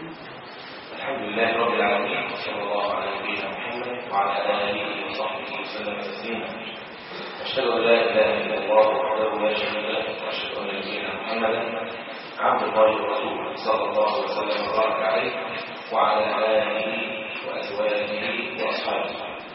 الحمد لله رب العالمين وصلى الله على نبينا محمد وعلى اله وصحبه وسلم تسليما اشهد ان لا اله الا الله وحده لا شريك له واشهد ان نبينا محمدا عبد الله ورسوله صلى الله وسلم وبارك عليه وعلى اله وازواجه واصحابه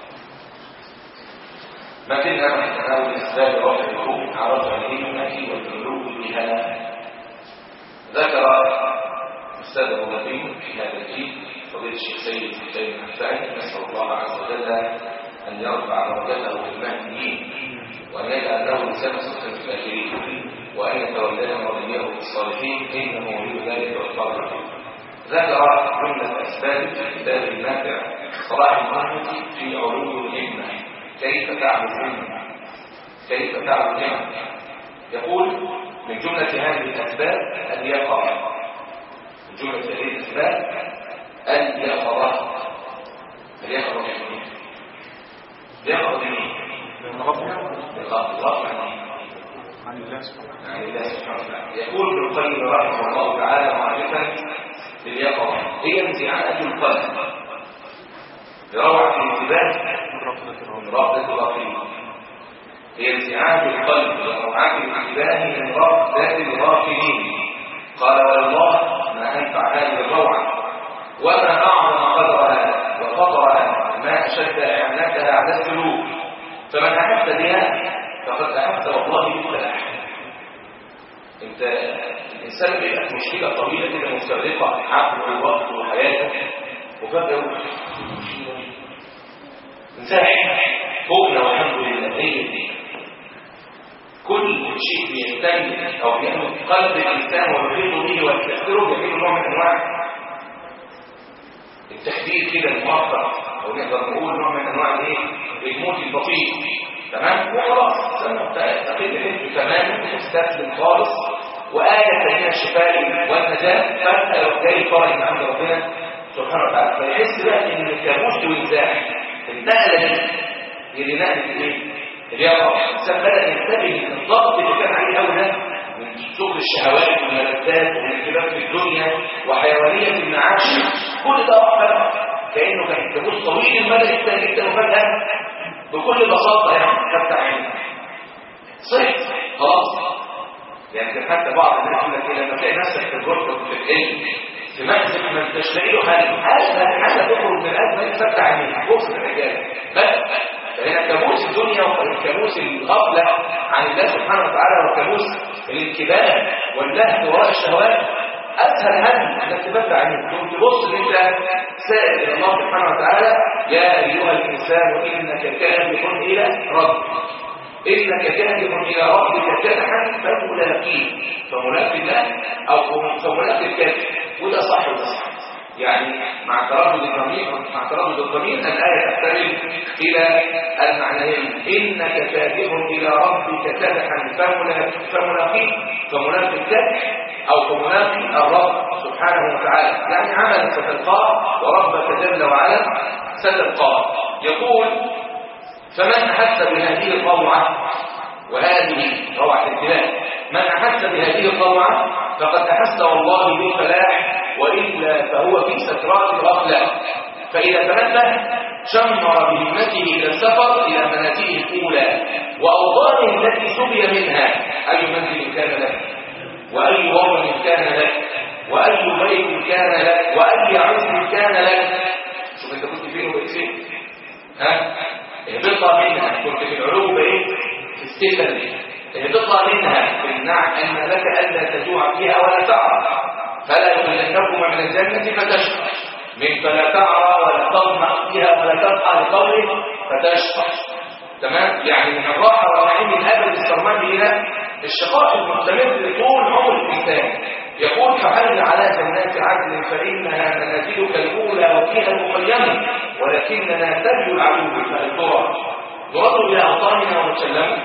ما كنا من تناول اسباب رفع الحروف عرفها الهمه والعلو بها ذكر أستاذ المدربين في هذا الجيل فضيلة الشيخ سيد حسين الحساني نسأل الله عز وجل أن يرفع درجته في المهديين وأن يجعل له لسان صدق في الآخرين وأن يتولانا وليه في الصالحين إنه ولي ذلك والقادر ذكر جملة أسباب في كتاب النافع صلاح المهندس في علوم الهمة كيف تعمل الهمة كيف تعمل الهمة يقول من جملة هذه الأسباب اليقظة من جملة هذه الأسباب اليقظة اليقظة يعني اليقظة يعني من غفل الغفلة عن الله سبحانه عن الله سبحانه وتعالى يقول ابن القيم رحمه الله تعالى معرفة باليقظة هي انزعاج القلب بروعة الانتباه من غفلة الرب من رغبة الغفير هي انزعاج القلب وروعة الانتباه من رغبة الغافلين قال والله ما أنفع هذه الروعة وما أعظم قدرها وخطرها ما أشد إعانتها على السلوك فمن أحس بها فقد أحس والله بالفلاح انت الانسان بيبقى في مشكله طويله كده مستغرقه عقله ووقته وحياته وفجاه يقول انساح فوقنا والحمد لله هي دي كل شيء بيهتم او بيعمل قلب الانسان ويحيط به ويستاثره بيعمل نوع من انواع التخدير كده المؤقت او نقدر نقول نوع من انواع الايه الموت البطيء تمام وخلاص سنه تقل حسه تماما وتستسلم خالص وآية من الشفاء والنجاة فانت لو جاي فرج من عند ربنا سبحانه وتعالى فيحس بقى ان الكابوس وانزاح النقله دي هي اللي نقلت الايه؟ اليقظه الانسان بدا ينتبه من الضغط اللي كان عليه قوي ده من شغل الشهوات والملذات والانتباه في الدنيا وحيوانيه المعاش كل ده راح بقى كانه كان كابوس طويل المدى جدا جدا وفجاه بكل بساطه يعني فتح عينك صحيح خلاص يعني كان حتى بعض الناس يقول لك ايه لما تلاقي نفسك في الغرفه في العلم في مأزق ما انتش لاقي له حل اسهل حاجه تخرج من الازمه انت تفتح عينيك بص الرجال بس فهنا كابوس الدنيا وكابوس الغفله عن الله سبحانه وتعالى وكابوس الانتباه واللهو وراء الشهوات اسهل حل انك تفتح عينيك تقوم تبص ان انت سائل الى الله سبحانه وتعالى يا ايها الانسان انك كادح الى ربك إنك كاذب إلى ربك كدحا فملاقيه فملاقي الله أو فملاقي الكذب وده صح وده صح يعني مع تردد الضمير مع تردد الضمير الآية تحتمل إلى المعنيين إنك كاذب إلى ربك كدحا فملاقي- فملاقيه فملاقي الكذب أو فملاقي الرب سبحانه وتعالى يعني عمل ستلقاه وربك جل وعلا ستلقاه يقول فمن أحس بهذه الروعة وهذه روعة الابتلاء من أحس بهذه الروعة فقد أحس والله بالفلاح وإلا فهو في سكرات الغفلة فإذا تنبه شمر بهمته إلى السفر إلى منازله الأولى وأوطانه التي سبي منها أي منزل كان لك وأي وطن كان لك وأي بيت كان لك وأي عز كان لك شوف أنت كنت فين وبقيت فين ها اهبطها منها كنت في العلو بايه في السفل اهبطها منها بالنعم ان لك الا تجوع فيها ولا تعرى فلا يخلنكما من الجنه فتشقى من فلا تعرى ولا تظمأ فيها ولا تبقى لقوله فتشقى تمام يعني من الراحه والنعيم الابد السرمدي الى الشقاء المستمر طول عمر الانسان يقول فحل على جنات عدن فانها منازلك الاولى وفيها المخيم ولكننا تبدو العدو فهل ترى نرد الى اوطاننا ونسلم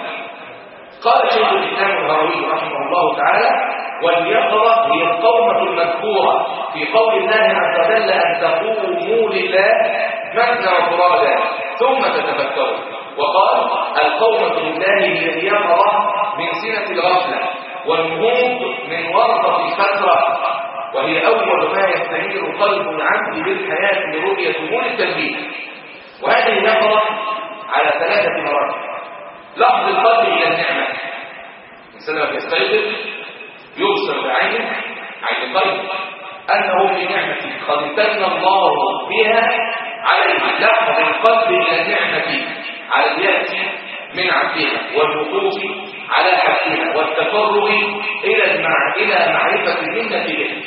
قال شيخ الاسلام الهروي رحمه الله تعالى واليقظه هي القومه المذكوره في قول الله عز وجل ان تقوموا لله مثنى وفرادا ثم تتفكروا وقال القومه لله هي اليقظه من سنه الغفله والنهوض من ورطه الفتره وهي أول ما يستنير قلب العبد بالحياة لرؤية نور التنبيه وهذه نقرة على ثلاثة مرات لحظ القلب إلى النعمة الإنسان لما يستيقظ يبصر بعينه عين القلب أنه في نعمة قد امتن الله بها عليه لحظ القلب إلى النعمة على اليأس من عبدها والوقوف على حقها والتفرغ إلى المع... إلى معرفة المنة به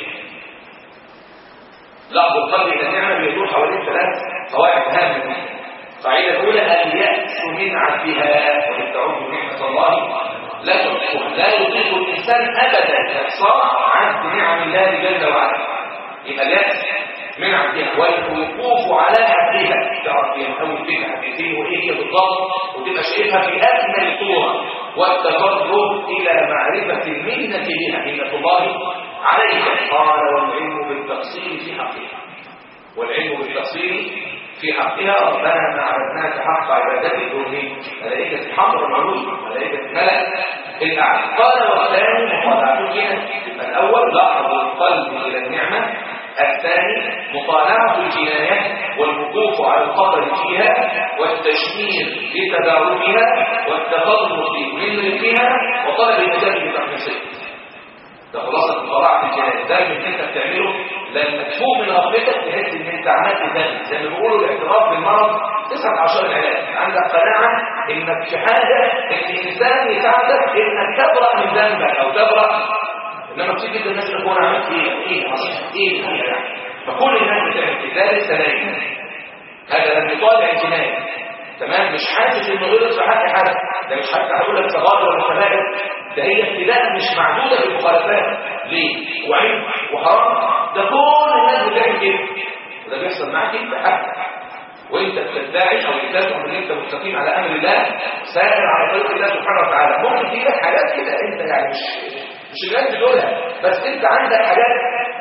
لحظ القلب إلى النعمة بيدور حوالين ثلاث قواعد هامة القاعدة الأولى اليأس من عبدها وإن تعود نعمة الله لا تحصيها لا يطيق الإنسان أبدا إحصاء عن نعم الله جل وعلا يبقى اليأس من عبدها والوقوف على حدها تعرف هي محاول فيها حديثين وايه هي بالضبط وتبقى شايفها في اجمل صوره والتفرغ الى معرفه المنه بها منه الله عليك قال والعلم بالتقصير في حقها والعلم بالتقصير في حقها ربنا ما عبدناك حق عبادتك دون ملائكه الحمر المعلوم ملائكه الملك الاعلى قال والثاني مطالعه الجنه الاول لحظ القلب الى النعمه الثاني مطالعة الجنايات والوقوف على الخطر فيها والتشمير لتداركها والتفضل من رزقها وطلب النجاة بتحميصها ده خلاصة مطالعة الجنايات ده اللي انت بتعمله لما تفوق من رغبتك تحس ان انت عملت ذنب زي ما بيقولوا الاعتراف بالمرض 19 علاج عندك قناعة انك في حاجة ان الانسان يساعدك انك تبرأ من ذنبك او تبرأ انما كتير جدا الناس اللي انا عملت ايه ايه حصل ايه ايه يعني فكل الناس بتعمل كده ده لسه نايم هذا لم يطالع الجنايه تمام مش حاسس انه غلط في حق حد ده مش حتى هقول لك صغار ولا كبائر ده هي ابتداء مش معدوده في المخالفات ليه وعيب وحرام ده كل الناس بتعمل كده وده بيحصل معاك انت حتى وانت بتدعي او بتزعم ان انت مستقيم على امر الله سائر على طريق الله سبحانه وتعالى ممكن تجيب حاجات كده انت يعني مش مش الناس بتقولها بس انت عندك حاجات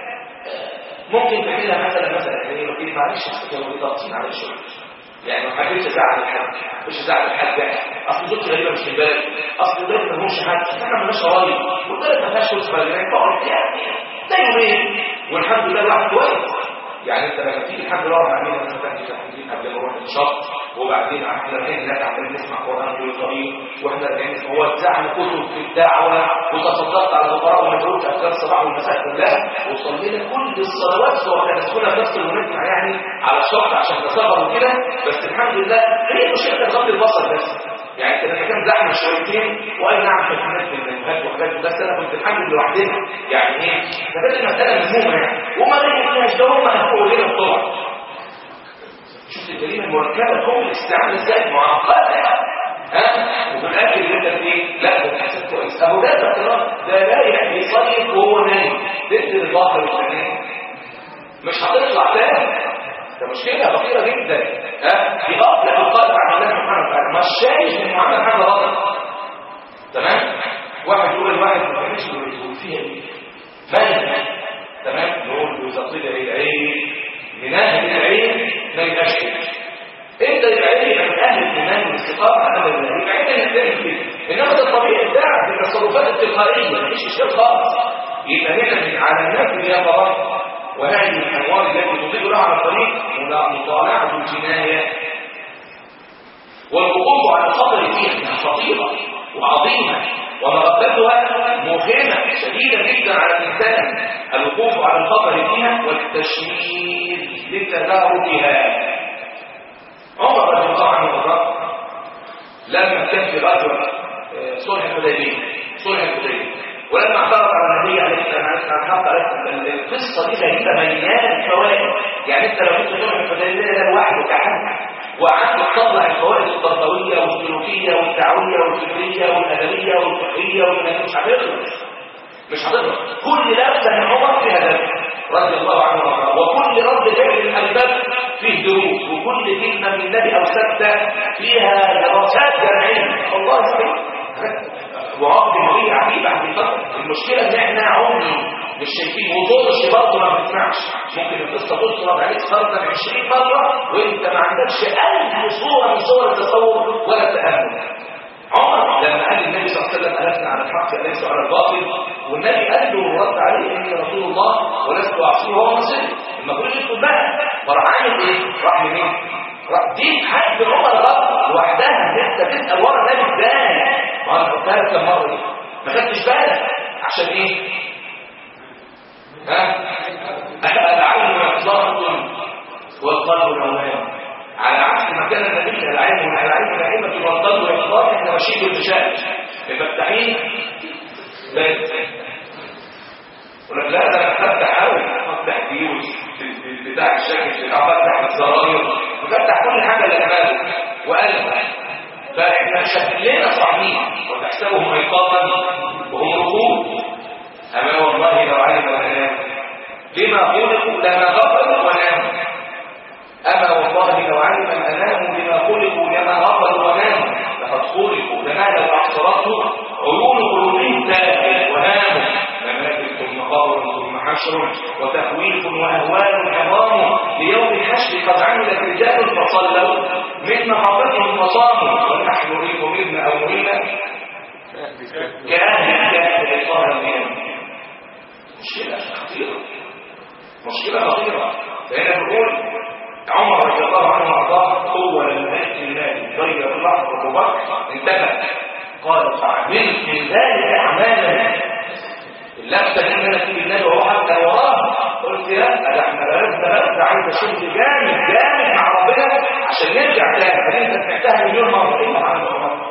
ممكن تعملها مثلا مثلا يعني لو معلش كانوا ضاغطين على الشغل يعني ما حبيتش ازعل الحاج مش ازعل الحاج اصل زوجتي غريبه مش من بالك اصل البلد ما لهمش حد احنا مالناش قرايب والبلد ما فيهاش فلوس يعني تقعد يعني ده يومين والحمد لله الواحد كويس يعني انت لما تيجي الحمد لله رب العالمين مثلا تحكي تحكي قبل ما نروح الشط وبعدين احنا رايحين هناك عمالين نسمع قران طول الطريق واحنا راجعين نسمع وزعنا كتب في الدعوه وتصدقت على الفقراء ومدعوت اذكار الصباح والمساء كلها وصلينا كل الصلوات سواء كانت كلها في نفس المجمع يعني على الشط عشان نسافر وكده بس الحمد لله هي مشكله غض البصر بس يعني كان المكان زحمه شويتين واي نعم كان الناس بالمهمات وحاجات بس انا كنت الحمد لله لوحدنا يعني ايه فكانت المساله مهمه يعني وما لقيناش ده هم هيقولوا لنا بسرعه شفت الكلمه المركبه كومبلكس عامله ازاي معقده ها وفي الاخر انت ايه لا ده تحسب كويس اهو ده الاعتراف ده لا يعني يصيف وهو نايم تدي الظهر والسنين مش هتطلع تاني ده مشكله خطيره جدا ها في غفله القلب عن الله سبحانه وتعالى مش شايف انه عمل حاجه غلط تمام واحد يقول الواحد ما كانش بيقول فيها ايه مالك تمام نقول يزقل العين من اهل العين ما يبقاش انت يبقى عينك من اهل الايمان والاستقامه على الله يبقى انت اللي بتعمل كده انما ده الطبيعي بتاعك التصرفات التلقائيه مفيش اشكال خالص يبقى هنا من علامات اليقظه وهذه الأموال التي تضيء لها على الطريق مطالعة الجناية والوقوف على الخطر فيها خطيرة وعظيمة ومردتها مهمة شديدة جدا على الإنسان الوقوف على الخطر فيها والتشمير لتداركها عمر رضي الله عنه وارضاه لما كان في غزوة صلح الحديبية صلح الحديبية ولما اعترض على النبي عليه السلام عليه الحق القصه دي غريبه مليانه فوائد يعني انت لو كنت تروح الحديبيه ده لوحده كحد وقعدت تطلع الفوائد التربويه والسلوكيه والدعويه والفكريه والادبيه والفقهيه والمش هتخلص مش هتخلص كل لفظه من عمر فيها درس رضي الله عنه وارضاه وكل رد فعل الالباب فيه دروس وكل كلمه من النبي او سته فيها دراسات جامعيه الله يسلمك وعقد النبي عجيب عن الفترة المشكلة ان احنا عمي مش شايفين وطولش برضه ما بنسمعش ممكن القصة تضرب عليك فرضا 20 مرة وانت ما عندكش اي صورة من صور التصور ولا التأمل عمر لما قال النبي صلى الله عليه وسلم ألسنا على الحق أليس على الباطل والنبي قال له ورد عليه إني رسول الله ولست أعصيه وهو مسلم المفروض يدخل بقى فراح عامل إيه؟ راح لمين؟ راح دي حد عمر غلط لوحدها إن أنت تسأل ورا النبي إزاي؟ ما أنا قلتها لك كم مرة دي ما خدتش بالك عشان إيه؟ ها؟ العين مقصرة والقلب نوام على عكس ما كان النبي العلم العلم نائمة والقلب يقظان احنا ماشيين بالمشاكل المفتاحين بس يقول لك لا ده انا فتح قوي فتح فيوز بتاع الشكل بتاع فتح الزراير وفتح كل حاجه اللي جماله وقلب فاحنا شكلنا صحيح وتحسبهم ايقاظا وهم ركوب اما والله لو علم الانام لما خلقوا لما غفلوا وناموا أما والله لو علم الأنام بما خلقوا لما غفلوا وناموا لقد خلقوا لما لو أحصرته عيون قلوبهم تاهل وناموا ممات ثم قبر ثم حشر وتخويف وأهوال عظام ليوم الحشر قد عملت رجال فصلوا من محافظهم فصاموا ونحن نريد منا أو نريد كأهل الكهف إطار اليوم مشكلة خطيرة مشكلة خطيرة فهنا نقول عمر رضي الله عنه وارضاه قوه للملك المال غير الله ابو بكر انتبه قال فعملت من ذلك اعمالا اللفته دي ان انا في النبي وهو حتى وراه قلت يا ده احنا لازم لازم عايز شغل جامد جامد مع ربنا عشان نرجع تاني انت سمعتها مليون مره ايه محمد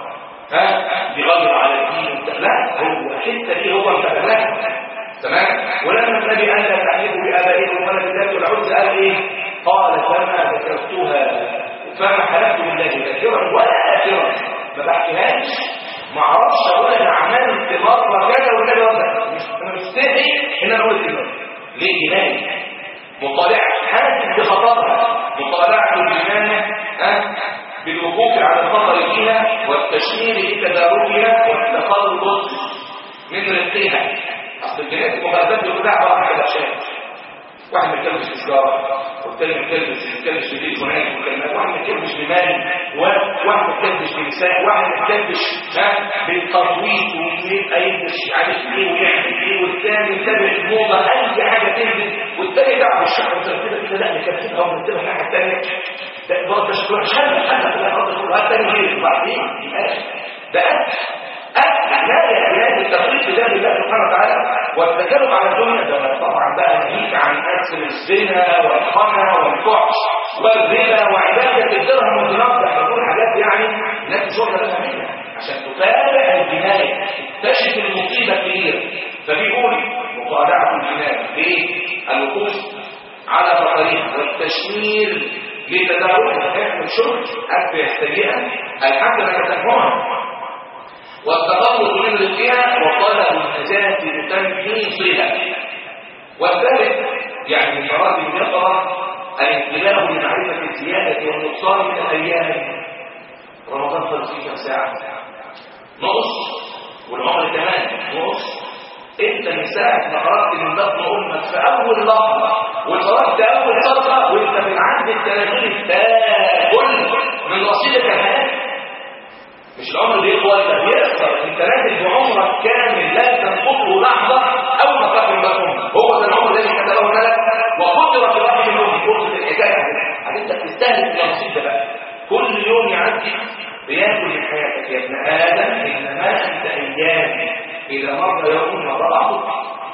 ها بغير على الدين لا هو الحته دي هو انتبه تمام ولما النبي قال لا تحلفوا بابائكم ولا بالله والعز قال ايه قال فما ذكرتها فما حلفت بالله ذاكرا ولا اخرا ما بحكيهاش ما اعرفش اقول انا عملت مره كذا وكذا وكذا مش انا مستحي ان انا اقول كده ليه جنايه مطالعه حاسس بخطرها مطالعه الجنايه ها بالوقوف على الخطر فيها والتشمير لتداركها والتخلص من رقها اصل الجنايه المخالفات دي كلها عباره عن حاجه واحد ما يتكلمش في سجاره والتاني ما يتكلمش ما يتكلمش في تليفونات وكلمات واحد ما يتكلمش بمال واحد ما يتكلمش بنساء واحد ما يتكلمش ها بالتطويل ويبقى يدش عارف ايه ويعمل ايه والتاني يتابع الموضه اي حاجه تنزل والتاني يدعم الشعر كده كده لا نكتبها او نكتبها الناحيه الثانيه ده برضه شكرا حل حل كل هذا كله الثاني غير وبعدين ده أكثر لا يحتاج التقليد بذات الله سبحانه وتعالى والتكلم على الدنيا ده طبعا بقى نهيك عن أكل الزنا والخنا والفحش والربا وعبادة الدرهم والدينار ده كل حاجات يعني الناس شغلة لها منها عشان تتابع الجناية تكتشف المصيبة الكبيرة فبيقول مطالعة الجناية ليه؟ الوقوف على خطرها والتشمير لتداركها احنا الشغل أكبر السيئة الحسنة تتبعها والتخلص من رزقها وطلب النجاة بتنفيذها والثالث يعني من مراتب اليقظة الانتباه لمعرفة الزيادة والنقصان من الأيام رمضان خلص فيه كم ساعة نقص والعمر كمان نقص انت من ساعة ما خرجت من بطن امك في اول لحظة وخرجت اول صدقة وانت من عند التنازل تاكل من رصيدك الحياة مش العمر بيطول ده بيخسر انت نازل بعمرك كامل لا تنقضه لحظه اول ما تقف من امك هو ده العمر الذي كتبه لك وقدر في واحد منهم فرصه الحكايه انت بتستهلك النصيب ده بقى كل يوم يعدي بياكل من حياتك يا ابن ادم انما انت ايام اذا مر يوم مر بعضك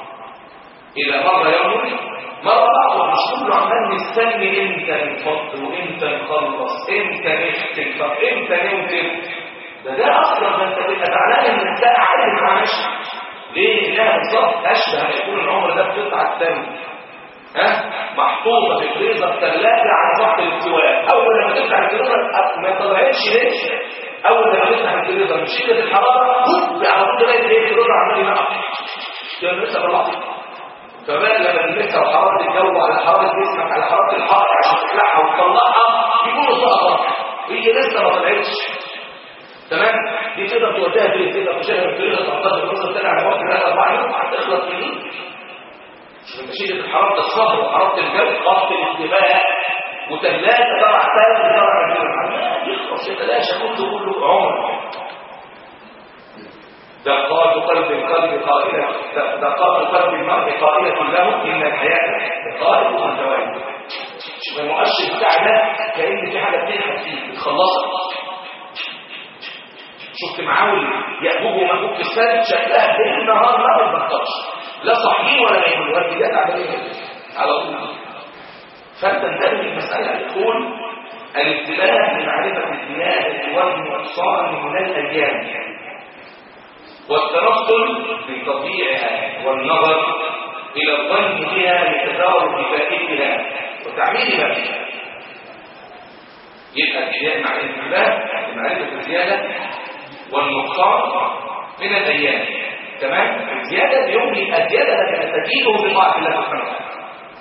اذا مر يوم مر بعضك مش كله عمال مستني امتى نفض وامتى نخلص امتى نختم طب امتى نوتم ده ده اصلا ده انت تبقى زعلان ان ده عادي مع ماشي ليه لها بالظبط اشبه ما يكون العمر ده بقطعه الثانيه ها محطوطه في فريزر ثلاجه على وقت الاستواء اول لما تفتح الفريزر ما طلعتش ليه اول لما تفتح الفريزر من شده الحراره هوب على طول تلاقي ايه الفريزر عمال ينقع ده لسه طلعت فبقى لما تلمسها وحراره الجو على حراره جسمك على حراره الحائط عشان تطلعها وتطلعها يكون سقطت هي لسه ما طلعتش تمام دي تقدر توديها فين تقدر تشغل تقدر تحطها في الفرصه الثانيه على وقت ثلاث اربع يوم هتخلص منين مش انت شيلت حراره الصهر وحراره الجو ضغط الانتباه وثلاثه طبعا ثالث طبعا يخلص يتلاشى كله كله عمر دقات قلب القلب قائلة دقات قلب المرء قائلة له إن الحياة دقائق وثواني شوف المؤشر بتاع ده كأن في حاجة بتلحق فيه بتخلصك شفت معاول يأبوه ومأبوك في السد شكلها ليل نهار ما بتبطلش لا صحيين ولا نايمين ولا جات عمليه على طول فانت انتبه المسألة تقول الانتباه لمعرفة الزيادة والنقصان من الأيام والتنصل بتطبيعها والنظر إلى الظن بها لتدارك فائدها وتعميل فيها يبقى الابتداء مع الانتباه لمعرفة الزيادة والنقصان من الأيام تمام الزيادة يومي الزيادة لك تزيده بطاعة الله سبحانه وتعالى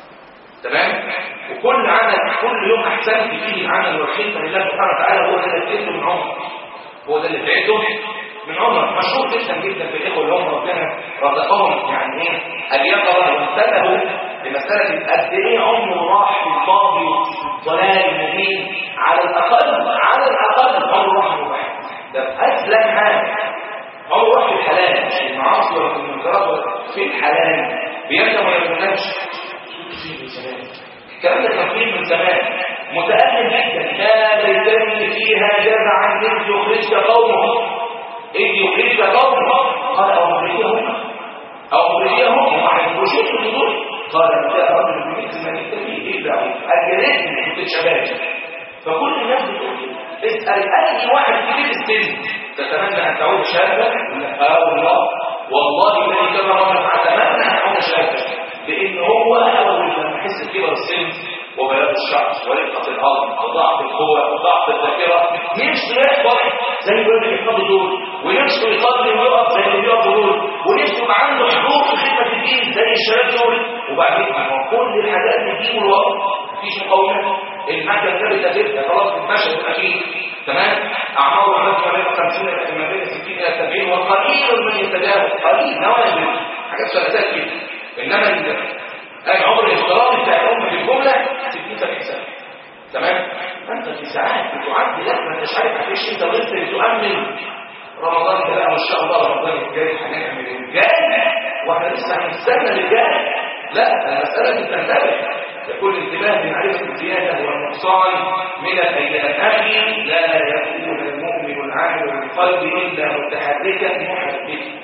تمام وكل عمل كل يوم احسنت فيه العمل والخدمه لله سبحانه وتعالى هو ده اللي تعده من عمرك هو ده اللي تعده من عمرك مشهور جدا جدا في الاخوه اللي هم ربنا رزقهم يعني ايه اليقظه وانتبهوا لمساله قد ايه عمره راح في الفاضي والضلال المبين على الاقل على الاقل عمره راح واحد ده اسلم حاجه عمره راح في الحلال مش في المعاصي ولا في المنكرات ولا في الحلال بيندم ولا يندمش فيه من زمان الكلام ده كان فيه من زمان متألم جدا يا ليتني فيها جزعا إذ يخرجك قومه إذ يخرجك قومه قال أو مخرجيهم أو مخرجيهم ومع المخرجين في الحضور قال جاء رجل بمثل من يكتفي إلا أجرتني كنت شباب فكل الناس بتقول اسأل أي واحد كبير السن تتمنى أن تعود شابا لا والله والله الذي كما رجل أتمنى أن أعود شابا لان هو اول لما يحس بكبر السن وبياض الشعر ورقه العظم وضعف القوه وضعف الذاكره نفسه يحفظ زي اللي بيحفظوا دول ونفسه يصلي ويقف زي اللي بيقفوا دول ونفسه يبقى عنده حضور في خدمه الدين زي الشباب دول وبعدين كل الحاجات دي تجيبوا الوقت مفيش مقاومه المكنه ثابته جدا خلاص المشهد الاخير تمام اعمار الناس ما بين 50 الى ما بين 60 الى 70 وقليل من يتجاوز قليل نوازل حاجات ثلاثات كده انما العمر الافتراضي بتاع الامه في الجمله 60 70 سنه تمام انت في ساعات بتعد لا ما انتش عارف هتعيش انت وانت بتؤمن رمضان كده ما شاء الله رمضان الجاي هنعمل الجاي واحنا لسه هنستنى للجاي لا المساله دي تنتبه يكون الانتباه لمعرفه الزياده والنقصان من الايام اخي لا يكون المؤمن العامل بالقلب الا متحركا محركا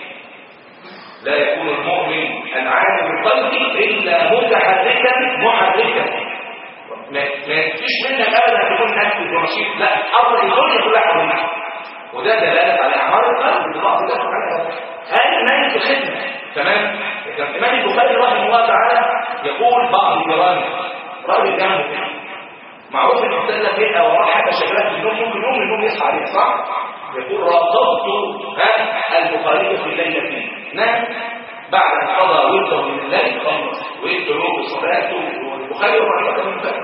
لا يكون المؤمن العالم بالقلب الا متحركا محركا ما فيش منك ابدا تكون اكتف ونشيط لا امر الدنيا كلها حواليك وده دلاله على اعمار القلب اللي بعض الناس سبحانه هذا ايمان في الخدمه تمام الامام البخاري رحمه الله تعالى يقول بعض الجيران راجل جنبه معروف ان الانسان لما يبقى وراه حاجه شغاله في النوم ممكن يوم من النوم يصحى عليها صح؟ يقول راقبت البخاري في الليله نام بعد ان قضى ورده من الليل خلص ويدعو صلاته والبخاري وما من ذلك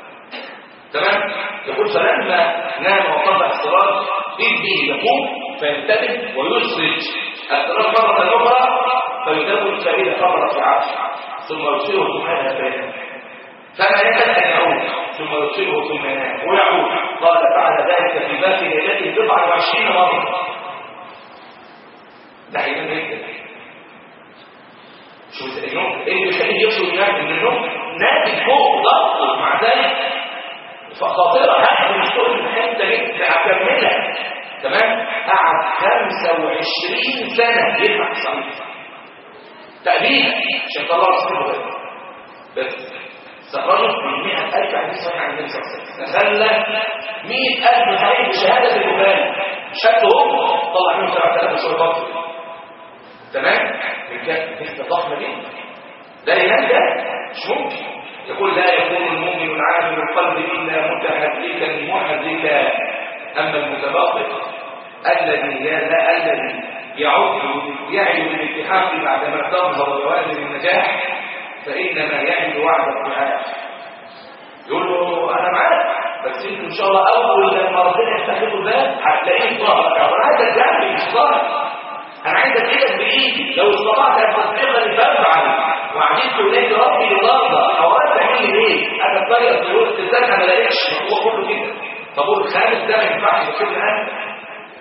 تمام يقول فلما نام وقضى الصلاه اذ به يقوم فينتبه ويسرج الصلاه مره اخرى فيدور الفائده فقط في عرش ثم يرسله ثم ينام فما يكاد ان يعود ثم يرسله ثم ينام ويعود قال فعل ذلك في باقي ليلته بضع وعشرين مره ده حيوان جدا شو النوم ايه اللي يخليه يوصل ينام ان النوم نادي فوق ضغط مع ذلك فخاطره هذه مش تقول حته جدا اكملها تمام قعد 25 سنه يدفع صحيح تأبيد عشان يطلع رسوله بس استخرجت من 100000 حديث صحيح عن النبي صلى الله عليه وسلم تخلى 100000 حديث بشهاده البخاري شهادتهم طلع منهم 7000 شهر تمام كانت نسبه ضخمه جدا لا ينام ده مش ممكن يقول لا يكون المؤمن العامل القلب الا متحركا محركا اما المتباطئ الذي لا, لا الذي يعد يعد بالالتحاق بعدما تظهر جوانب النجاح فانما يعد وعد الضعاف يقول له انا معاك بس انت ان شاء الله اول لما ربنا يفتح له الباب هتلاقيه ظهرك انا عايزك جنبي مش ظهرك انا عايزك ايدك بايدي لو استطعت ان تصدقني فافعل وعجبت اليك ربي لترضى اوقات تعمل لي ايه انا بطريقه تقول تستنى ما الاقيش هو كله كده طب والخامس ده ما ينفعش يكون انا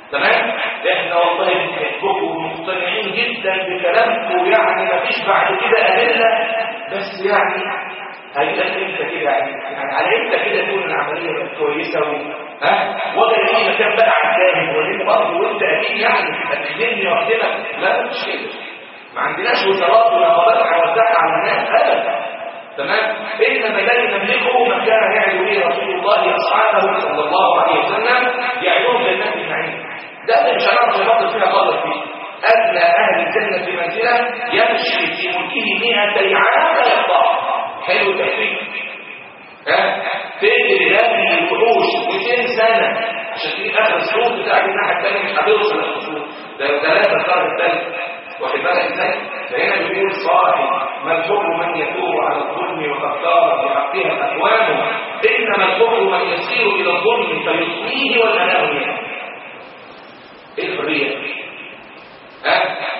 تمام احنا والله بنحبكم ومقتنعين جدا بكلامكم يعني مفيش بعد كده ادله بس يعني هيبقى انت كده يعني يعني على انت كده تكون العمليه بقت كويسه و... ها وجد ايه مكان بقى عندنا وليه برضه وانت اكيد يعني هتخدمني واخدمك لا مش كده ما عندناش وزارات ولا قضاء هوزعها على الناس ابدا تمام انما الذي نملكه ما كان يعد به رسول الله اصحابه صلى الله عليه وسلم يعدون جنات النعيم ده اللي مش هنعرف نفضل فيها خالص فيه ادنى اهل الجنه في منزله يمشي في ملكه 200 عام لا يقطع حلو التحقيق ها تجري هذه الوحوش 200 سنه عشان تيجي اخر الصوت بتاع الناحيه الثانيه مش هتوصل للصوت ده ثلاثه القرن الثالث واخد بالك ازاي فهنا بيقول صاحب ما الحكم من يتوب على الظلم وقد صارت بحقها اكوانه انما الحكم من يسير الى الظلم فيصليه والانام منه ايه الحريه ها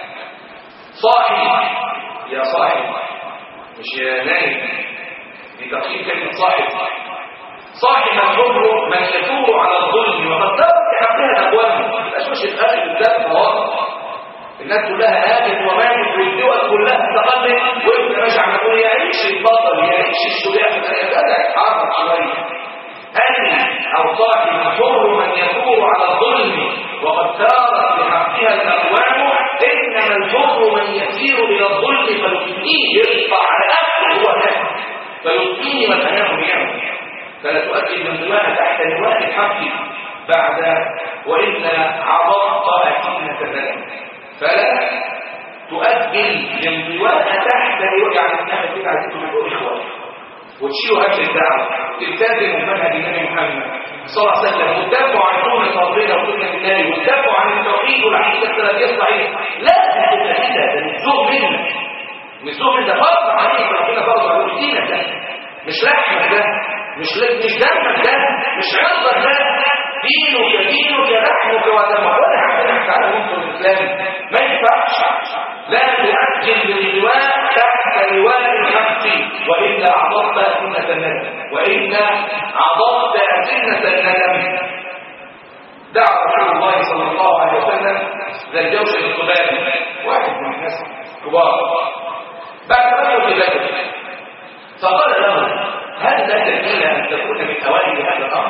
صاحب يا صاحب مش يا نايم دي تقييم كلمه صاحب صاحب الحكم من يتوب على الظلم وقد صارت بحقها اكوانه مش مش الاخر بالذات خلاص الناس كلها هاجت وماتت والدول كلها استقلت وانت راجع نقول يعيش البطل يعيش الشجاع يا جدع اتحرك شويه أن أو صاحب الحر من يثور على الظلم وقد سارت بحقها الأقوام إنما الحر من يسير إلى الظلم فيثنيه يرفع على أكله هو ده فيثنيه وتنام يوم فلا تؤدي من دماء تحت لواء الحق بعد وإلا عظمت أكينة ذلك فلا تؤجل الانطواء تحت يعني انها كده عايزين تبقوا اخوه وتشيلوا اجر الدعوه تلتزموا بمنهج النبي محمد صلى الله عليه وسلم وتدافعوا عن سنه ربنا وسنه الله وتدافعوا عن التوحيد والعقيده السلفيه الصحيحه لا ده كده ده نزوه منك نزوه من ده فرض عليك ربنا فرض عليك دينك ده مش لحمك ده مش مش دمك ده مش عرضك ده دينك دينك لحمك ودمك ولا عندنا تعالى ننصر الاسلام ما ينفعش لا تؤجل باللواء تحت لواء الحق والا عضضت سنه الندم والا عضضت سنه الندم دعا رسول الله صلى الله عليه وسلم ذا الجوش القبالي واحد من الناس كبار بعد رجل في بدر فقال له هل لك إلا أن تكون من أوائل هذا الأمر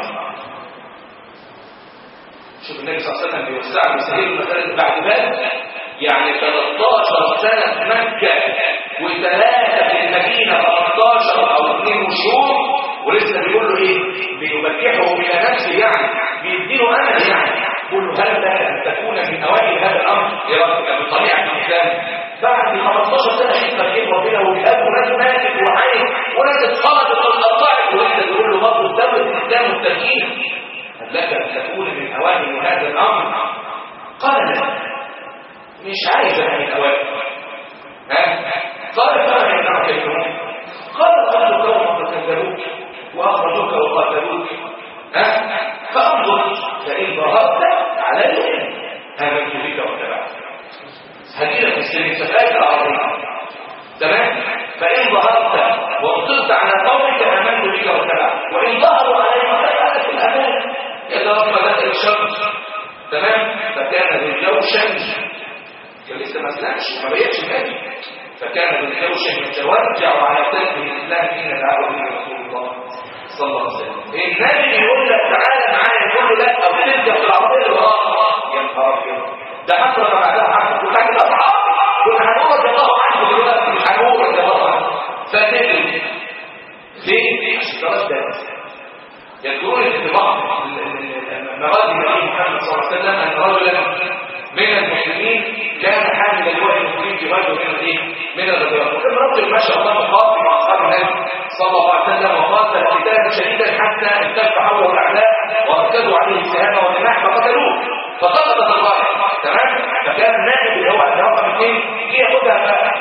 شوف النبي صلى الله عليه وسلم بيوسع بسهيل مثلا بعد ذلك يعني 13 سنة في مكة وثلاثة في المدينة 13 أو 2 شهور ولسه بيقول له إيه بيبكحه إلى نفسه يعني بيديله أمل يعني يقول له هل لك أن تكون من أوائل هذا الأمر يا رب بطبيعة الإسلام بعد 15 سنة خدمة في ربنا والأب وناس ماتت وعايش وناس اتخلطت واتقطعت ولسه بيقول له برضه دولة الإسلام والتمكين هل لك أن تكون من أوائل هذا الأمر قال لا مش عايز أنا من أوائل ها قال فما ينفعك الجنون قال أهل قومك كذبوك وأخرجوك وقاتلوك ها فانظر فإن ظهرت علي آمنت بك واتبعت هديلك السنين ستآية العربية تمام فإن ظهرت وابطلت على قومك آمنت بك واتبعت وإن ظهروا علي فأنا في الأمان إذا رفض لك الشمس تمام فكان بالجوشن كان لسه ما اسلمش ما بيتش ماشي فكان بالجوشن يتوجع على قلبه الإسلام حين دعوه به رسول الله صلى الله عليه وسلم النبي يقول لك تعالى معايا يقول له لا او تبدا في العربيه اللي وراها يا نهار ابيض ده حتى ما بعدها حتى كنت هتبقى اصحاب كنت هنقول الله عنه دلوقتي مش هنقول الله عنه فتدري ليه؟ عشان تردد يذكرون في بعض مغازي النبي محمد صلى الله عليه وسلم ان رجلا من المسلمين كان حامل لواء المسلمين في غزوه من الايه؟ من الغزوات وكان رجل ما شاء الله مقاتل مع اصحاب النبي صلى الله عليه وسلم وقاتل قتالا شديدا حتى التف حوله الاعداء وركزوا عليه السهام والرماح فقتلوه فسقطت الغايه تمام فكان النائب اللي هو رقم اثنين جه ياخدها بقى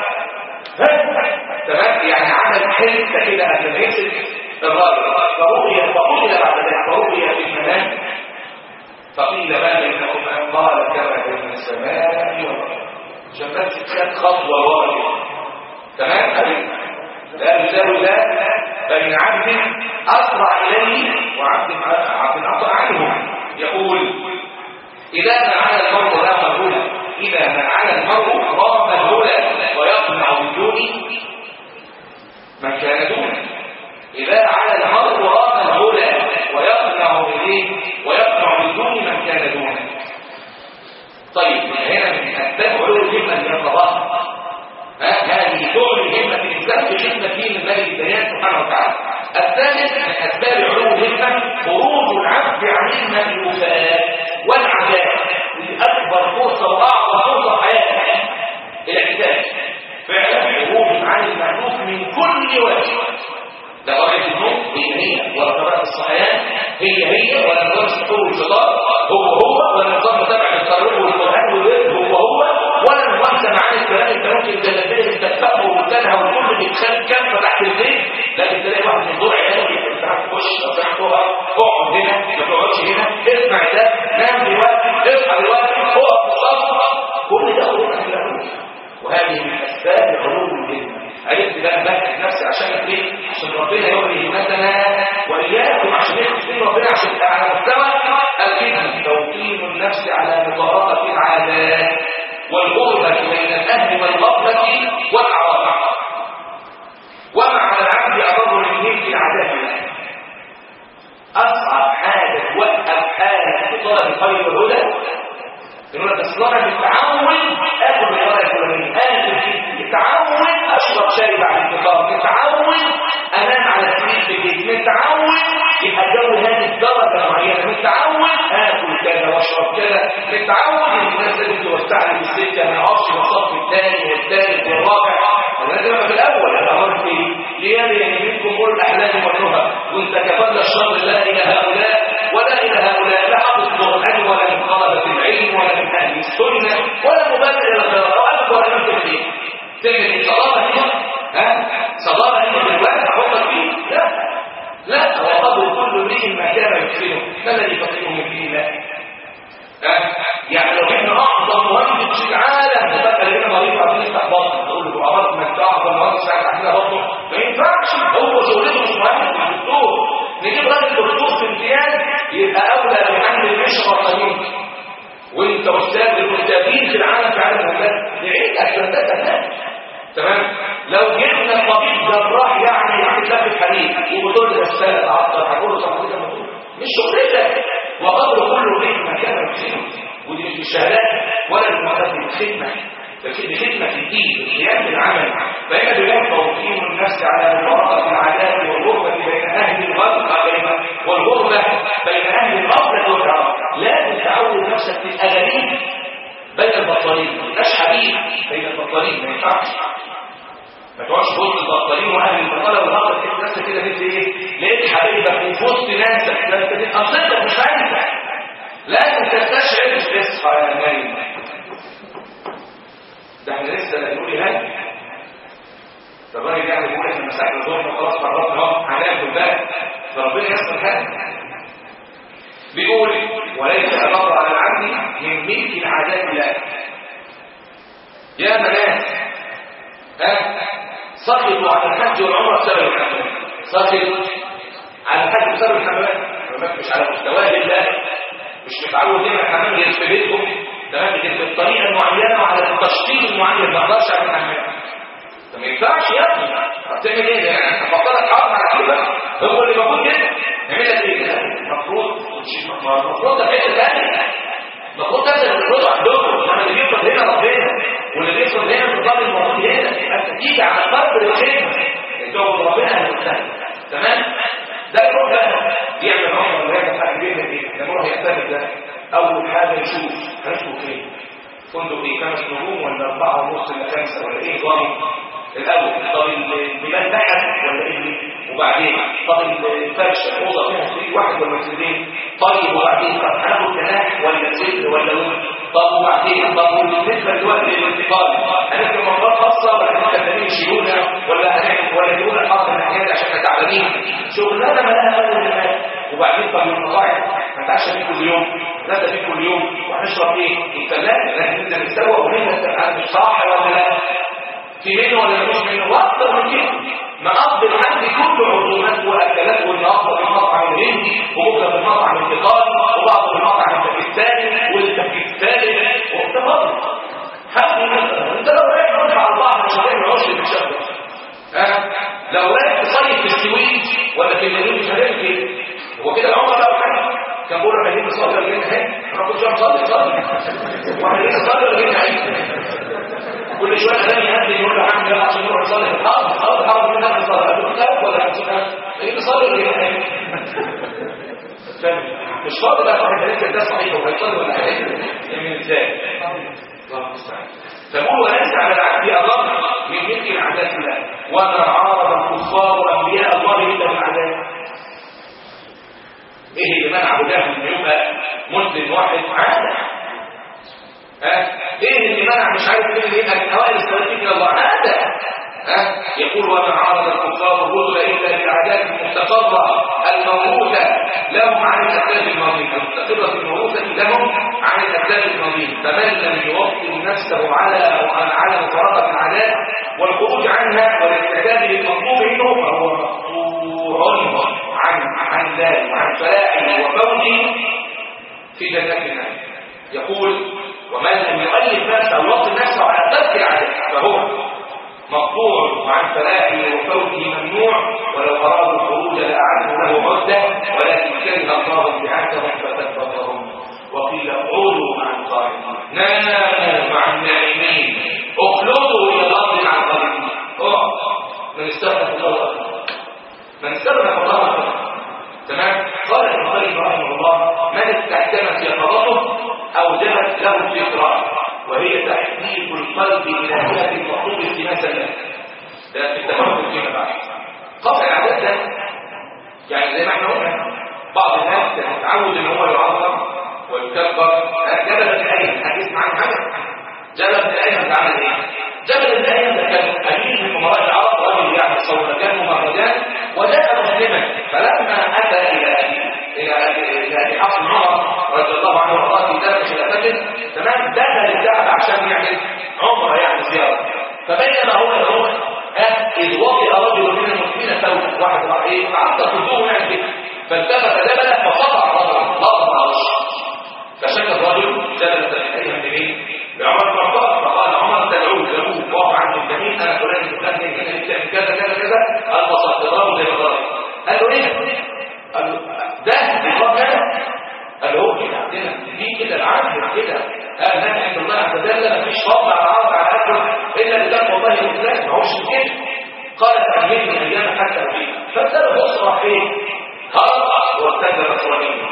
تمام يعني عمل حته كده قبل ما يمسك الراجل فرؤي وقتل بعد ذلك فرؤي في المنام فقيل بل انه قال كما بين السماء والارض شفت خد خطوه ورا تمام لا يزال ذا بين عبد اسرع اليه وعبد عبد اعطى عنه يقول إذا فعل المرء رام الهدى إذا فعل المرء رام الهدى ويقنع بالدون من كان دونه إذا على المرء رام الهدى ويقنع بالإيه؟ ويقنع بالدون من كان دونه طيب هنا من أسباب علو الهمة من القضاء هذه تعلو همة الإنسان في خدمة دين الله البيان سبحانه وتعالى الثالث من أسباب علو الهمة خروج العبد عن المألوفات والعادات لأكبر فرصة وأعظم فرصة حياته الاعتدال فعلا خروج عن المألوف من كل وجه لا غاية النوم هي هي ولا قراءة الصحيان هي هي ولا نظام السحور والشطار هو هو ولا نظام متابعة القرآن والقرآن والورد هو هو ولا نظام سمعان الكلام انت ممكن تلبيه انت تفهمه وتنهى والكل بيتخانق كام تحت البيت لكن تلاقي واحد من دور عياله بيقول تعالى تخش او تعالى تقعد اقعد هنا ما تقعدش هنا اسمع ده نام دلوقتي اصحى دلوقتي اقف في الصف كل ده خروج عن الأمور وهذه من اسباب علوم الهمه عرفت بقى بقى نفسي عشان ايه عشان ربنا يوري همتنا واياكم عشان يخفي ربنا عشان تبقى على مستوى الفتن توطين النفس على مطابقه العادات والغربه بين الاهل والغفله والاعراض وما على العبد اضر من ملك العادات اصعب حاجه توقف حاله في طلب الخير والهدى يقول لك اصل انا متعود اكل بالطريقه الفلانيه اكل متعود اشرب شاي بعد الفطار متعود انام على السرير في البيت متعود يبقى الجو هادي بدرجه معينه متعود اكل كذا واشرب كذا متعود ان الناس لازم توسع لي السكه ما اقفش في الصف الثاني والثالث والرابع انا لازم ابقى في الاول انا امرت ايه؟ ليالي يمينكم كل الاحلام والنهى وانت كفلنا الشر لا الى هؤلاء ولا الى هؤلاء لا حافظ قران ولا من طلبه العلم ولا من اهل السنه ولا مبادر الى الخيرات ولا من تبديل تعمل صلاه هنا ها صلاه هنا في الوقت احطك فيه لا لا هو قبل كل امرئ ما كان يحسنه ما الذي فقيه من دين الله يعني لو احنا اعظم مهندس في العالم وبقى لنا مريض عايزين نفتح بطن نقول له عمرك ما انت اعظم مهندس في عندنا بطنه ما ينفعش هو شغلته مش مهندس مش دكتور نجيب راجل دكتور في امتياز يبقى اولى بحمل القشره طيب وانت استاذ المستاذين في العالم في عالم الهندسه نعيد اساسات تمام تمام لو جبنا طبيب جراح يعني يعني لافت حديد وبتقول لي الرساله تعطل هقول له صحتك مش شغلتك وقدر كل بيت مكان يحسنه ودي مش بالشهادات ولا بالمعرفة بالخدمة بخدمة الدين بقيام العمل فهنا بيقول توطين النفس على مفارقة العادات والغربة بين أهل الغربة بين والغربة بين أهل الغربة والعرب لا تعود نفسك في الأغاني بين البطارين مش حبيب بين البطارين ما ينفعش ما تقعدش في وسط البطارين واهل البطاله والنهارده تحس نفسك كده انت ايه لقيت حبيبك في وسط ناسك ده انت تبقى صدق مش عارف لازم تستشعر اصحى يا نايم ده احنا لسه بنقول هل الراجل يعني بيقول احنا مساء الظهر خلاص قربنا اهو هناكل بقى فربنا يسر هذا بيقول وليس الامر على العبد من ملك العادات لا يا مناس ها سقطوا على الحج والعمره بسبب الحمام سقطوا على الحج بسبب الحمام مش على مستواه لله مش متعود هنا الحمام غير في بيتهم تمام غير بالطريقه المعينه وعلى التشطيب المعين ما اقدرش على الحمام ما ينفعش يا ابني هتعمل ايه يعني هفكرك حرام على كده هو اللي موجود كده نعمل لك ايه المفروض المفروض ده حته ثانيه المفروض ده اللي بيفرضوا عندكم انا اللي بيفرض هنا ربنا واللي بيفرض هنا النظام الموجود هنا انت تيجي على قدر الخدمه انتوا ربنا هيستهدف تمام ده يروح بقى يعمل عمره ولا يعمل حاجه بيعمل ايه لما يروح يعتمد ده اول حاجه يشوف هنشوف فين فندق ايه خمس نجوم ولا اربعه ونص ولا خمسه ولا ايه ضامن الاول طب البلاد تحت ولا ايه وبعدين طب الفرشه اوضه فيها سرير واحد ولا سريرين طيب وبعدين طب هناخد جناح ولا سر ولا ولد طب وبعدين طب بالنسبه للوقت للانتقال هنعمل مرات خاصه ولا هنخليهم يشيلونا ولا هنعمل ولا يقولوا حاضر احنا عشان احنا تعبانين شغلانه ما لها اول ولا وبعدين طب المطاعم نتعشى فيه كل يوم نتغدى فيه كل يوم وهنشرب ايه الثلاث لازم نبدا نسوق ونبدا مش صح ولا لا في منه ولا مش منه واكثر من كده مقضي الحد كله عزومات واكلات والنهارده في المطعم الهندي وبكره في المطعم الايطالي وبعض في المطعم الباكستاني واللي اللي مش هنعمل كده هو كده العمر بقى حاجه كان بيقول احنا جايين نصلي ولا جايين نهاية انا كل شويه نصلي نصلي واحنا جايين نصلي ولا جايين نهاية كل شويه اذان يهدي يقول له عم يلا عشان نروح نصلي في الحرم خلاص الحرم كلنا نصلي قال له لا ولا هنصلي جايين نصلي ولا جايين نهاية مش فاضي بقى واحد هيك ده صحيح هو هيصلي ولا هيعمل من ازاي الله المستعان فهو وليس على العبد اضر من مثل عادات الله وما عارض الكفار انبياء الله الا بالعداله ايه اللي منع ابو جهل انه يبقى مسلم واحد عادة ها ايه اللي منع مش عارف مين اللي يبقى من اوائل السواتيك الى الله عادة ها يقول ومن عارض الكفار الرسل الا بالعادات المستقرة الموروثة لهم عن الاسباب الماضية المستقرة الموروثة لهم عن الاسباب الماضية فمن لم يوطن نفسه على على مفارقة العادات والخروج عنها والاستعداد للمطلوب منه فهو مقطوع عن عن ذلك وعن فلاحه وفوزه في جنات النعيم يقول ومن لم يؤلف نفسه ويوطن نفسه على ترك العادات فهو مقطوع عن فلاحه وفوزه ممنوع ولو ارادوا الخروج لاعدوا له عده ولكن كره الله بعثهم فثبتهم وقيل اقعدوا مع القائمين ناموا مع النائمين اخلدوا الى الارض مع القائمين من استغنى الله من استغنى الله تمام قال ابن القيم رحمه الله من استحكمت يقظته اوجبت له الفكره وهي تحديد القلب الى جهه المطلوب التماسا له ده في التمرد فيما بعد قطع العادات ده يعني زي ما احنا قلنا بعض الناس يتعود ان هو يعظم ويكبر جبل الايم هتسمع عن حاجه جبل الايم ده عمل ايه جبل الايم ده كان قليل من امراء العرب رجل يعني صور كان ممرجان وجاء مسلما فلما اتى الى الى الى ابي حفص عمر رضي الله عنه وارضاه في ذلك خلافته تمام دخل الكعبه عشان يعمل عمره يعني زياره فبينما هو هو اذ وطئ رجل من المسلمين ثوبا واحد راح ايه عطى خدوه يعني كده فالتفت دبله فقطع الرجل لطم على وشه فشك الرجل دبله الايهم بمين؟ بعمر بن الخطاب فقال عمر تدعوه تدعوه واقع عن الجميع انا فلان فلان كذا كذا كذا قال فصدقه زي ما قال له ايه؟ قال له ده بيقول كده قال له هو كده عندنا دي كده العهد كده قال نحن عند الله عز وجل مفيش فضل على العرض على اكل الا لله والله الاسلام ما هوش كده قال فأمهلني ايام حتى ابيت فابتدى اسرع ايه؟ هرب وابتدى نصرانيا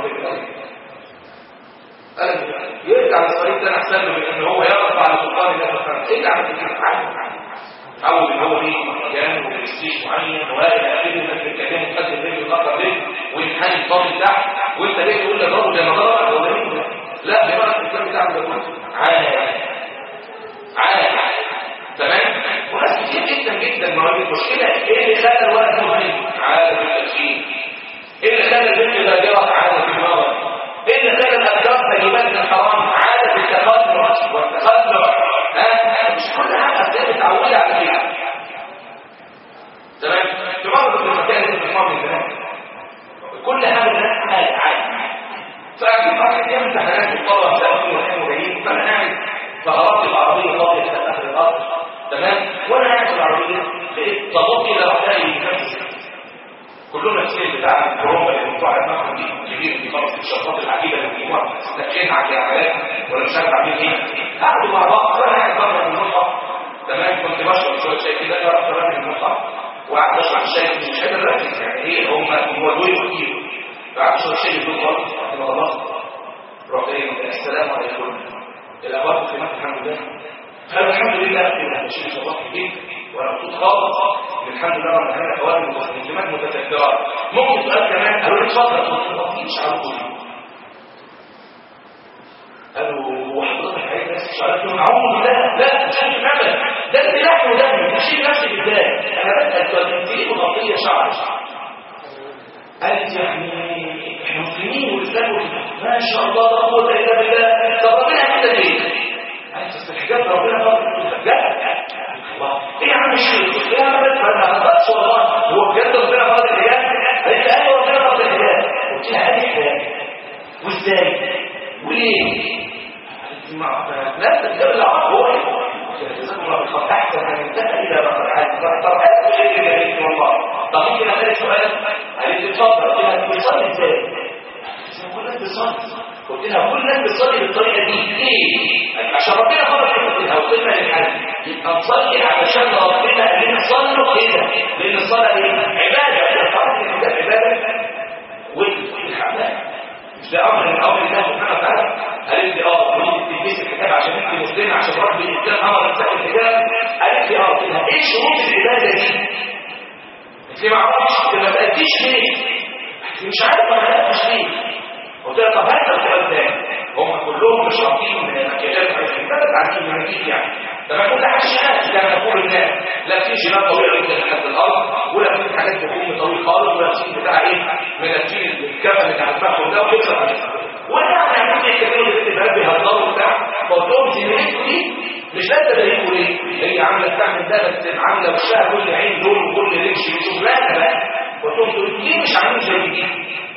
قال يرجع للطريق ده احسن له من ان هو يرفع على سلطان الله سبحانه ارجع للطريق عادي عود ان هو ليه مكان وبرستيج معين والى اخره الناس بتكلمه تقدم رجل الاخر رجل وينحني الفاضل تحت وانت جاي تقول للرجل زي ما ضربك هو جميل ده لا بمعنى الاسلام بتاعك ده كله عادي عادي تمام وناس كتير جدا جدا ما هو المشكله ايه اللي خلى الولد مهم عاده في التدخين ايه اللي خلى البنت ذاكره عاده في المرض ايه اللي خلى الافكار تجيبات من الحرام عاده التخلع والتخلع ها مش كل حاجه اسباب متعوده على كده تمام في مرض في المكان اللي في المرض كل حاجه الناس عادي عادي فاكيد واحد يعمل امتحانات الطلبه مسافرين ورايحين وجايين فانا قاعد فهربت العربيه فاضيه في اخر الارض تمام وانا قاعد في العربيه لقيت طبقتي الى وحدها نفسي كلنا السيل بتاع الكورونا اللي بتوع دماغهم دي كبير في خلاص الشرطات العجيبه اللي بيجيبوها استكشين على الحالات ولا مش عارف عاملين ايه قعدوا مع بعض وانا قاعد بره في المصحف تمام كنت بشرب شويه شاي كده انا رحت راجل المصحف وقعدت اشرب الشاي مش قادر اركز يعني ايه هم هو دول كتير فقعدت اشرب الشاي بدون خالص رحت خلصت رحت ايه السلام عليكم الاخوات الخدمات الحمد لله قالوا الحمد لله احنا ماشيين صباح البيت وانا مبسوط خالص الحمد لله رب العالمين اخواتي المسلمات متذكرات ممكن سؤال كمان قالوا لي اتفضل قلت له مفيش عارفه قالوا وحضرتك عايز ناس مش عارف يقول اعوذ بالله لا مش عارف ابدا ده انت لحم ودم تشيل نفسك ازاي انا بسال سؤال انت ليه مغطيه شعرك قالت يعني احنا مسلمين والاسلام ما شاء الله لا قوه الا بالله طب ربنا كده ليه؟ قالت بس الحجاب ربنا فرض لا ايه يا عم الشيخ ايه يا عم ما اقدرش والله هو بجد ربنا فرض الحجاب قالت ايوه ربنا فرض الحجاب قلت لها ادي حجاب وازاي وليه لا تتجاب العرب هو جزاكم الله بالخير احسن ان ينتهي الى ما قد طب ايه اللي جميل والله طب ممكن اسالك سؤال قلت لها كل الناس بتصلي بالطريقه دي ليه؟ عشان ربنا فرض قلت لها وصلنا للحل يبقى نصلي علشان ربنا قال لنا صلوا كده لان الصلاه ايه؟ عباده تعرف ان ده عباده والحمد مش ده امر من امر الله سبحانه وتعالى قالت لي اه وليك تلبسي الحجاب عشان انت مسلمه عشان ربي الاسلام امر تسال الحجاب قالت لي اه قلت لها ايه شروط العباده دي؟ قلت لي ما اعرفش ما بقتيش ليه؟ قالت لي مش عارف ما بقتش ليه؟ قلت لها طب هات السؤال تاني هم كلهم مش عارفين من المكياجات ماذا تعرفين من المكياج يعني تمام كل حاجه كما يقول الناس لا في جناب طويله جدا لحد الارض ولا في حاجات بتكون طويل خالص ولا في بتاع ايه من الجيل الكفن اللي على البحر ده ويكسر عليه وانا يعني عملت الكلام اللي البنات بيهزروا وبتاع فقلت لهم زميلتكم دي مش لازم تلاقيكم ليه هي عامله بتعمل ده بس عامله وشها كل عين دول وكل ريش شغلانه بقى قلت لهم انتوا ليه مش عاملين زي دي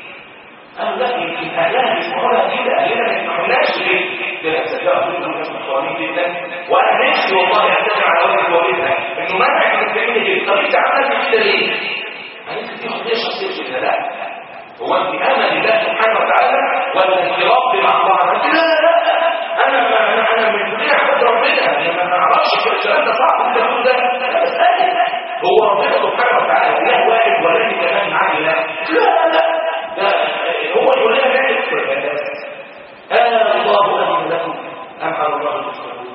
قالوا لا يمكن اهلها بيسمعوها كده اهلنا ما يسمعوناش ليه؟ ده صدقوا كل الناس محترمين جدا وانا نفسي والله اعتذر على والدي ووالدها انه منع انك تعملي كده طب انت عملت كده ليه؟ قالت لي دي قضيه شخصيه كده لا هو انت امل الله سبحانه وتعالى ولا انت رب مع الله قالت لا لا لا انا ما انا انا من كليه عبد ربنا انا ما اعرفش الكلام ده صعب انت تقول ده لا بس هو ربنا سبحانه وتعالى اله واحد ولا انت كمان معاه لا لا لا هو العلماء يعرف العبادات آه الله أمن لكم أم على الله المستقيم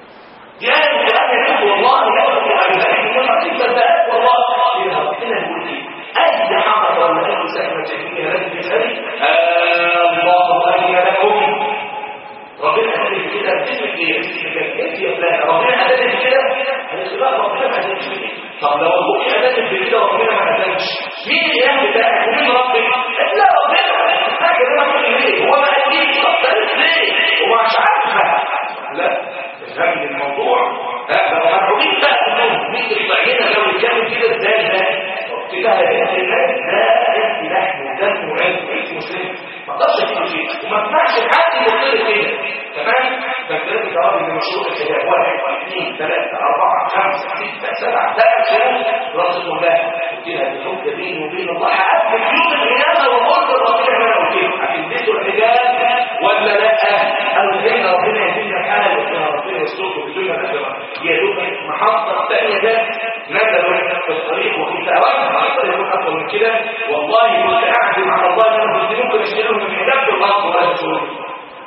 يا الكلام يعرف والله لا يعرف العبادات ولا كيف الباب والله إلى ربنا يقول لي أي حرف ولا أي سهمة جميلة لازم تسألي آه الله أمن لكم ربنا قال كده بتسمع ايه؟ انت يا فلان ربنا قال لك كده قالت لا ربنا ما قالش كده طب لو ابوك قال لك كده ربنا ما قالش مين الاله بتاعك ومين ربك؟ لا ربنا فاكر انا بقول ليه؟ هو ما قاليش طب ليه؟ هو مش عارفه لا فهم الموضوع ها لو هتعودين بقى انهم مين يطلع لنا لو كانوا كده ازاي ده؟ قلت لها يا بنت الناس ده انت لحم ودم وعلم انت مسلم ما اقدرش اجيب شيء وما اسمعش حد يقول لي كده تمام فانت لازم تعرف ان مشروع الحجاب واحد اثنين ثلاثه اربعه خمسه سته سبعه ثلاث شهور راس الله قلت لها الحب بيني وبين الله هقفل يوم القيامه واقول لربنا ما انا قلت له هتلبسوا الحجاب ولا لا؟ قالوا ان ربنا يدينا الحال وان ربنا يستركم بدون ما يا دوب محطه ثانيه ده نزلوا في الطريق وكنت اوقف اكثر يكون اكثر من كده والله كنت اعزم على الله ان انا كنت ممكن اشتريهم من حجاب في الارض ولا تشوفوا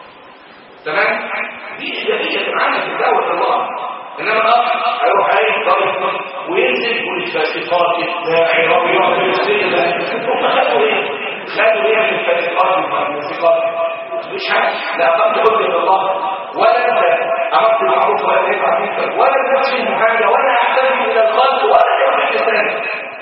تمام دي ايجابيه عندك في دعوه الله انما الاخ هيروح اي طريق وينزل يقول الفاسقات الداعي ربي يعطي السيده هم خدوا ايه؟ خدوا ايه من الفاسقات والفاسقات مش حاجه لا قد حجه الله ولا انت امرت بالمعروف ولا نهيت عن المنكر ولا تفهم حاجه ولا احترم الى الخلق ولا يعمل الانسان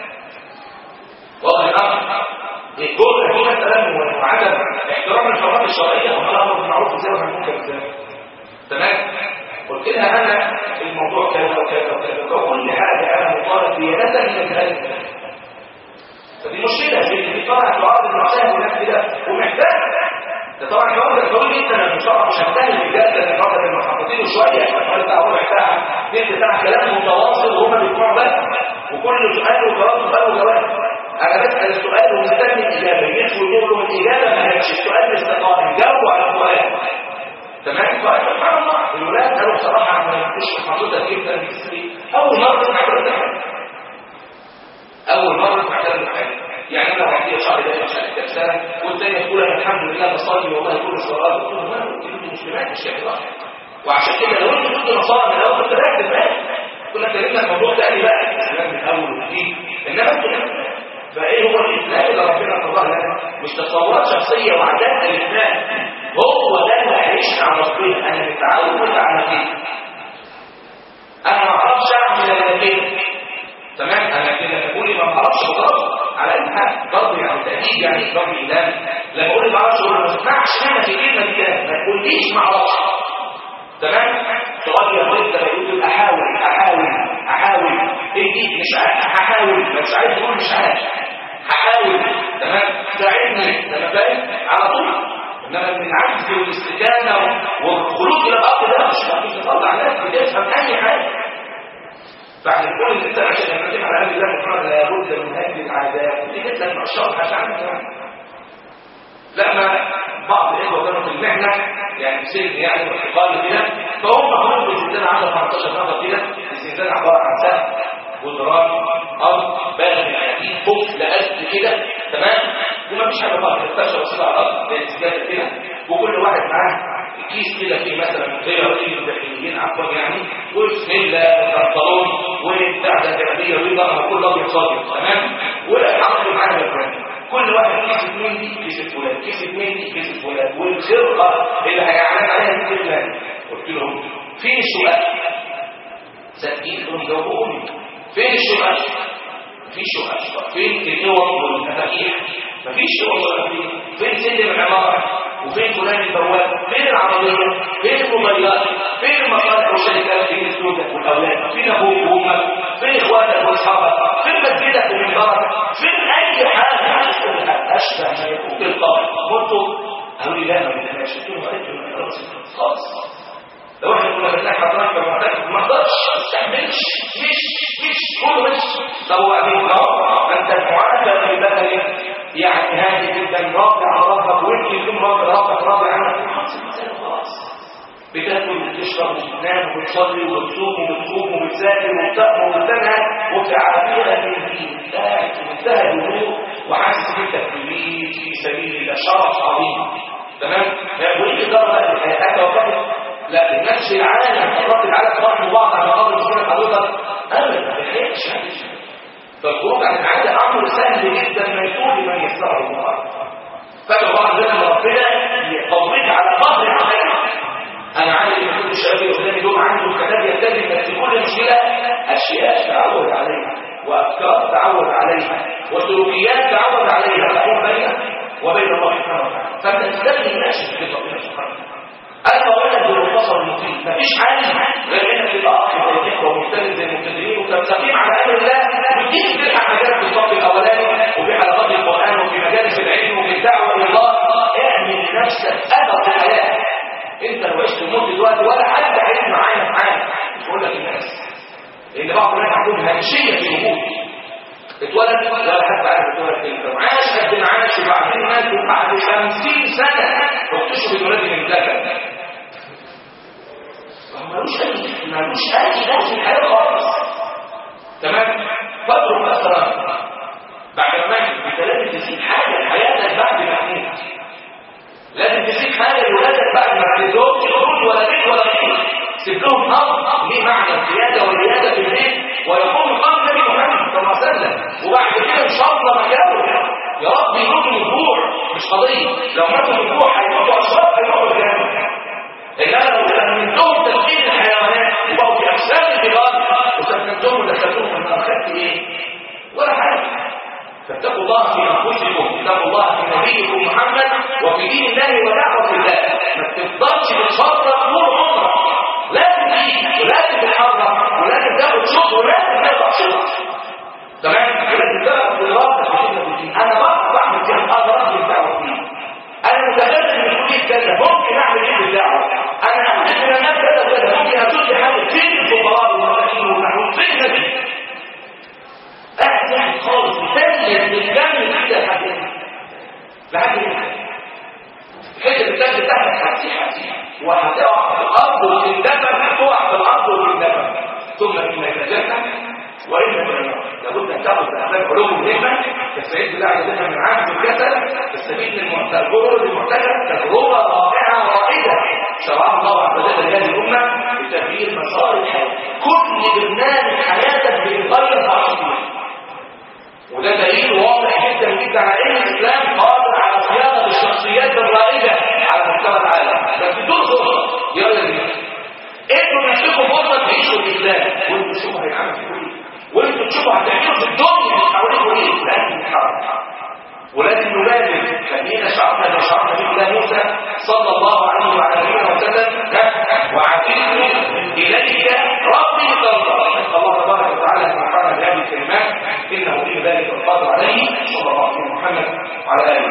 واضح الامر الجزء هو مثلا وعدم احترام الحرمات الشرعيه والامر بالمعروف ازاي والنهي عن المنكر ازاي تمام قلت لها انا الموضوع كذا وكذا وكذا وكل حاجه انا مطالب ديانه من هذه فدي مشكله دي طبعا تعرض المعصيه والناس كده ومحتاج ده طبعا يقول لك تقول لي انت انا مش هعرف مش هنتهي الرجال ده النهارده كانوا محطوطين شويه حوالي بتاع ربع ساعه تلت ساعه كلام متواصل وهم بيسمعوا بس وكل سؤال وجواب سؤال وجواب انا بسال السؤال ومستني الاجابه يدخل يقول له الاجابه ما هيش السؤال لسه قائم جاوبوا على السؤال تمام سبحان الله الولاد قالوا بصراحه انا مش محطوطه جدا في اول مره اسمع كلام اول مره اسمع كلام يعني انا بعد شهر ده مش عارف كام سنه والثانيه تقول انا الحمد لله بصلي والله كل الصلاه قلت له ما انتوا مسلمات مش كده وعشان كده لو انت كنت نصارى من الاول كنت ركز بقى كنا اتكلمنا في موضوع تاني بقى الاسلام من اول وجديد انما انتوا فايه هو الاسلام اللي ربنا قضاه لنا مش تصورات شخصيه وعادات الاسلام هو ده اللي هيعيش مع ربنا انا متعود على كده انا ما اعرفش اعمل الا كده تمام انا كده بقول ما بعرفش بضرب على اي حاجه ضرب يعني تاكيد يعني ضرب ايمان لما اقول ما بعرفش اقول ما اسمعش انا في كلمه دي كده ما تقوليش ما اعرفش تمام سؤال يا مريض لما يقول احاول احاول احاول ايه دي مش عارف هحاول مش عايز تقول مش عارف هحاول تمام ساعدني لما فاهم على طول انما من العجز والاستكانه والخلود الى الارض ده مش مش تطلع ناس بتفهم اي حاجه بعد كل الانسان عشان يتكلم على هذه الله سبحانه لابد من هذه العادات دي جدا مع الشرط عشان لا ما بعض الاخوه كانوا في المهنه يعني في سجن يعني واحتقال كده فهم خرجوا بالزنزانه 10 15 نفر كده الزنزانه عباره عن سقف جدران ارض بالغ الحديد فوق لقد كده تمام ومفيش حاجه خالص الفرشه بسيطه على الارض زي السجاده كده وكل واحد معاه كيس كده فيه مثلا غير رئيس الداخليين عفوا يعني وسله وبنطلون وبتاع ده جلابيه ويضرب كل ابيض صادق تمام وحطوا معانا الفرن كل واحد كيس اثنين دي كيس فلان كيس اثنين دي كيس فلان والخرقه اللي هيعلم عليها دي فلان قلت لهم فين الشقق؟ سكين جاوبوني فين الشقق؟ في شقق فين الاوض والمفاتيح مفيش اوض ولا فين فين سلم العماره وفين فلان البواب فين العربيه فين الموبايلات فين المصالح والشركات فين زوجك والاولاد فين ابوك وامك فين اخواتك واصحابك فين مسجدك ومنبرك فين اي حاجه اشبه ما يكون بالقبر قلت قالوا لي لا ما بدناش قلت لهم خالص لو احنا كنا بنلاقي حضرتك بمعتقد ما اقدرش ما استحملش مش مش كله مش طب وبعدين اه انت معافى في بدنك يعني هادي جدا راضي عن ربك ويمكن يكون راضي ربك راضي عنك خلاص المسألة خلاص بتاكل وتشرب وتنام وتصلي وتصوم وبتصوم وبتذاكر وبتأمر وبتنهى وفي عافية من الدين قاعد في منتهى الهدوء وحاسس انك تريد في سبيل الله شرف عظيم تمام؟ وايه الدرجة اللي هيتوقف لا النفس العالم حضرات العالم رحموا بعض على قدر مشكلة حضرتك ابدا ما بيحيش فالخروج عن العادة امر سهل جدا ميسور لمن يسره الله فلو بعض لنا ربنا يقضيك على قدر الحياة انا عندي من كل الشباب اللي قدامي دول عنده كتاب يتكلم بس في كل مشكلة اشياء تعود عليها وافكار تعود عليها وسلوكيات تعود عليها تكون بينك وبين الله سبحانه وتعالى فانت تستغني ماشي في ربنا سبحانه وتعالى انا بقول لك بالمختصر المفيد مفيش حل غير انك تبقى اخ زي الاخوه ومستند زي المبتدئين وتستقيم على امر الله وتيجي تلحق مجالس في الصف الاولاني وفي حلقات القران وفي مجالس العلم وفي الدعوه الى الله اعمل لنفسك ادب الحياه انت لو عشت لمده وقت ولا حد هيعيش معايا معاك مش بقول لك الناس لان بعض الناس عندهم هامشيه في الوجود اتولد ولا حد عارف اتولد امتى وعاش قد ما عاش وبعدين مات بعد 50 سنه واكتشف الولاد من ذكر ملوش اي ملوش اي دخل في الحياه خالص تمام فتره مثلا بعد ما انت لازم تسيب حاجه لحياتك بعد ما تموت لازم تسيب حاجه لولادك بعد ما تعلمهم يخرج ولا بيت ولا بيت سيب لهم اب ليه معنى القياده والرياده في البيت ويكون قام النبي محمد صلى الله عليه وسلم وبعد كده ان شاء الله مكانه يا رب يموتوا من الجوع مش قضيه لو ماتوا من الجوع هيموتوا اشرار هيروحوا الجنه انما لو سميتهم تسميه الحيوانات وبقوا في اجسام الجبال وسميتهم ودخلتهم في النار خدت ايه؟ ولا حاجه فاتقوا الله في انفسكم اتقوا الله في نبيكم محمد وفي دين الله ودعوه الله ما تفضلش تتفرق طول عمرك لازم تيجي ولازم تتحرك ولازم تاخد شغل ولازم تاخد شغل تمام لازم تاخد بالرابط انا بقى بعمل كده اقدر اخد الدعوه فيه انا متخيل ان كل كذا ممكن اعمل ايه بالدعوه انا احدث من الناس كذا كذا ممكن اسد حاجه فين الفقراء والمساكين والمحروم فين النبي قاعد يعني خالص مثلث بالجنب كده لحد لحد الحته بتاعت بتاعتك هتسيح هتسيح وهتقع في الارض وتندفن هتقع في الارض وتندفن ثم انك نجاتك وإن لابد أن تأخذ بأخلاق علوم مهمة تستعيد بالله عز وجل من عهد الجسد تستفيد من التجربة المعتدة تجربة رائعة رائدة شرعها الله عز وجل لهذه الأمة لتغيير مسار الحياة كل برنامج حياتك بيتغير بعض وده دليل واضح جدا جدا على ان الاسلام قادر على صياغه الشخصيات الرائده على مستوى العالم بس بدون فرصه يا رجال انتوا نفسكم فرصه تعيشوا الاسلام وانتوا شوفوا هيتعمل في كل وانتوا تشوفوا هتعملوا في الدنيا مش حواليكم ايه لازم نتحرك ولازم نبادر خلينا شعبنا اللي شعبنا به الله موسى صلى الله عليه وعلى اله وسلم وعتيت اليك ربي ترضى نسال الله تبارك وتعالى ان ينفعنا بهذه الكلمات انه في ذلك القادر عليه صلى الله عليه محمد وعلى اله